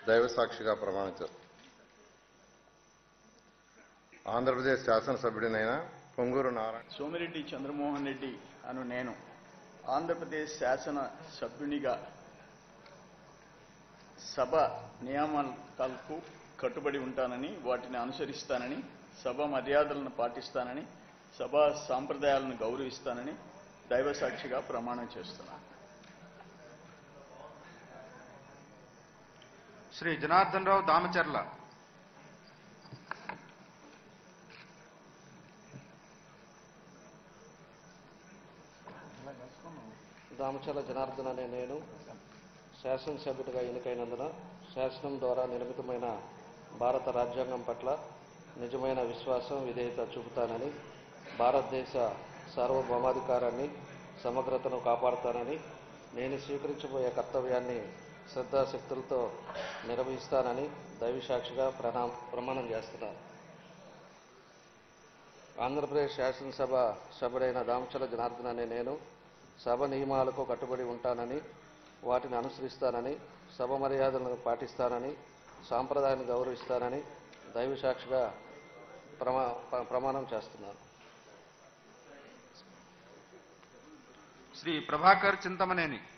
దైవ సాక్షిగా ప్రమాణం చేస్తాను ఆంధ్రప్రదేశ్ శాసనసభ్యుడినైన పొంగూరు నారాయణ సోమిరెడ్డి చంద్రమోహన్ రెడ్డి అను నేను ఆంధ్రప్రదేశ్ శాసన సభ్యునిగా సభ నియామకాలకు కట్టుబడి ఉంటానని వాటిని అనుసరిస్తానని సభ మర్యాదలను పాటిస్తానని సభా సాంప్రదాయాలను గౌరవిస్తానని దైవ సాక్షిగా ప్రమాణం చేస్తున్నాను శ్రీ జనార్దన్ రావు దామచర్ల దామచల జనార్దన్ అనే నేను శాసనసభ్యుడిగా ఎన్నికైనందున శాసనం ద్వారా నిర్మితమైన భారత రాజ్యాంగం పట్ల నిజమైన విశ్వాసం విధేయత చూపుతానని భారతదేశ సార్వభౌమాధికారాన్ని సమగ్రతను కాపాడుతానని నేను స్వీకరించబోయే కర్తవ్యాన్ని శ్రద్ధాశక్తులతో నిర్వహిస్తానని దైవసాక్షిగా ప్రణా ప్రమాణం చేస్తున్నాను ఆంధ్రప్రదేశ్ శాసనసభ సభ్యుడైన దామచల జనార్దన్ అనే నేను సభ నియమాలకు కట్టుబడి ఉంటానని వాటిని అనుసరిస్తానని సభ మర్యాదలను పాటిస్తానని సాంప్రదాయాన్ని గౌరవిస్తానని దైవ సాక్షిగా ప్రమా ప్ర- ప్రమాణం చేస్తున్నాను శ్రీ ప్రభాకర్ చింతమనేని